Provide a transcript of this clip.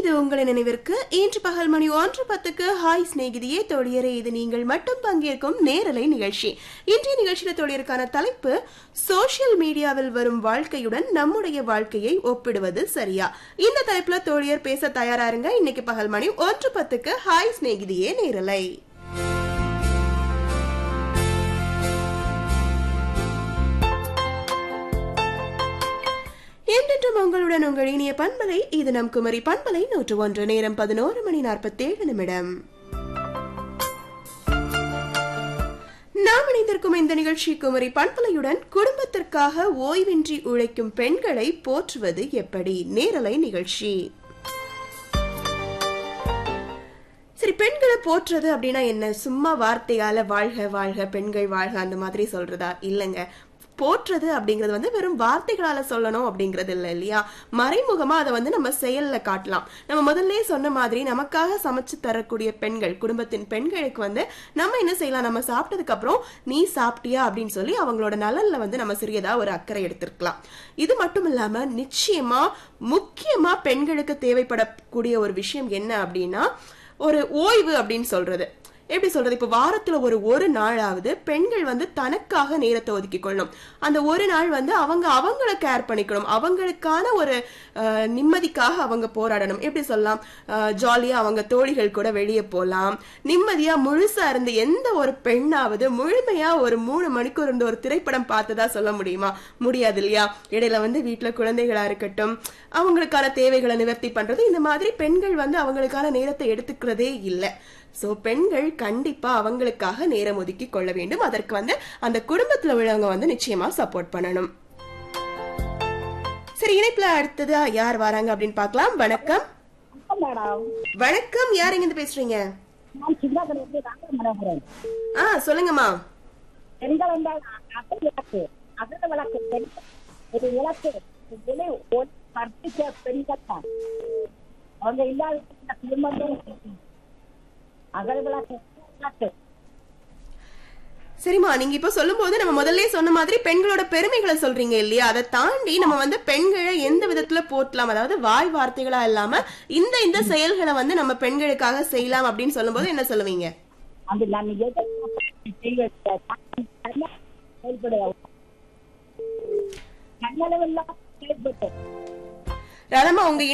இது உங்களின் நினைவிற்கு இன்று பகல் மணி ஒன்று பத்துக்கு ஹாய் சிநேகிதியே தோழியரே இது நீங்கள் மட்டும் பங்கேற்கும் நேரலை நிகழ்ச்சி இன்றைய நிகழ்ச்சியில தோழியருக்கான தலைப்பு சோஷியல் மீடியாவில் வரும் வாழ்க்கையுடன் நம்முடைய வாழ்க்கையை ஒப்பிடுவது சரியா இந்த தலைப்புல தோழியர் பேச தயாராருங்க இன்னைக்கு பகல் மணி ஒன்று பத்துக்கு ஹாய் சிநேகிதியே நேரலை என்றென்றும் உங்களுடன் உங்கள் இனிய பண்பலை இது நம் குமரி பண்பலை நூற்று ஒன்று நேரம் பதினோரு மணி நாற்பத்தேழு நிமிடம் நாம் இணைந்திருக்கும் இந்த நிகழ்ச்சி குமரி பண்பலையுடன் குடும்பத்திற்காக ஓய்வின்றி உழைக்கும் பெண்களை போற்றுவது எப்படி நேரலை நிகழ்ச்சி சரி பெண்களை போற்றுறது அப்படின்னா என்ன சும்மா வார்த்தையால வாழ்க வாழ்க பெண்கள் வாழ்க அந்த மாதிரி சொல்றதா இல்லைங்க போற்றுறது அப்படிங்கிறது வந்து வெறும் வார்த்தைகளால சொல்லணும் அப்படிங்கிறது இல்லை இல்லையா மறைமுகமா அதை வந்து நம்ம செயல்ல காட்டலாம் நம்ம முதல்ல சொன்ன மாதிரி நமக்காக சமைச்சு தரக்கூடிய பெண்கள் குடும்பத்தின் பெண்களுக்கு வந்து நம்ம என்ன செய்யலாம் நம்ம சாப்பிட்டதுக்கு அப்புறம் நீ சாப்பிட்டியா அப்படின்னு சொல்லி அவங்களோட நலன்ல வந்து நம்ம சிறியதா ஒரு அக்கறை எடுத்திருக்கலாம் இது மட்டும் இல்லாம நிச்சயமா முக்கியமா பெண்களுக்கு தேவைப்படக்கூடிய ஒரு விஷயம் என்ன அப்படின்னா ஒரு ஓய்வு அப்படின்னு சொல்றது எப்படி சொல்றது இப்ப வாரத்துல ஒரு ஒரு நாளாவது பெண்கள் வந்து தனக்காக நேரத்தை ஒதுக்கி கொள்ளணும் அந்த ஒரு நாள் வந்து அவங்க அவங்கள கேர் பண்ணிக்கணும் அவங்களுக்கான ஒரு அஹ், நிம்மதிக்காக அவங்க போராடணும் எப்படி சொல்லலாம் ஜாலியா அவங்க தோழிகள் கூட வெளியே போலாம் நிம்மதியா முழுசா இருந்து எந்த ஒரு பெண்ணாவது முழுமையா ஒரு மூணு மணிக்கூர் இருந்து ஒரு திரைப்படம் பார்த்ததா சொல்ல முடியுமா முடியாது இல்லையா இடையில வந்து வீட்டுல குழந்தைகளா இருக்கட்டும் அவங்களுக்கான தேவைகளை நிவர்த்தி பண்றது இந்த மாதிரி பெண்கள் வந்து அவங்களுக்கான நேரத்தை எடுத்துக்கிறதே இல்லை சோ பெண்கள் கண்டிப்பா அவங்களுக்காக நேரம் ஒதுக்கி கொள்ள வேண்டும் அதற்கு வந்து அந்த குடும்பத்துல உள்ளவங்க வந்து நிச்சயமா சப்போர்ட் பண்ணணும் சரி இணைப்புல அடுத்ததா யார் வராங்க அப்படின்னு பார்க்கலாம் வணக்கம் மேடம் வணக்கம் யார் இங்க இருந்து பேசுறீங்க நான் சின்னதுலேருந்து ராம மனோகரன் ஆ சொல்லுங்கம்மா பெண்கள் என்றால் அகல் விளக்கு அகல் விளக்கு பெண் ஒரு விளக்கு இதிலே ஒரு கற்பிக்க பெண்கள் தான் அவங்க இல்லாத இந்த குடும்பங்கள் அகல் விளக்கு விளக்கு சரிம்மா நீங்க இப்ப சொல்லும் போது நம்ம முதல்ல சொன்ன மாதிரி பெண்களோட பெருமைகளை சொல்றீங்க இல்லையா அதை தாண்டி நம்ம வந்து பெண்களை எந்த விதத்துல போற்றலாம் அதாவது வாய் வார்த்தைகளா இல்லாம இந்த இந்த செயல்களை வந்து நம்ம பெண்களுக்காக செய்யலாம் அப்படின்னு சொல்லும்போது என்ன சொல்லுவீங்க அது நான் எதை செய்வது செயல்பட தன்னளவெல்லாம் செயல்பட்டு ராதம்மா உங்க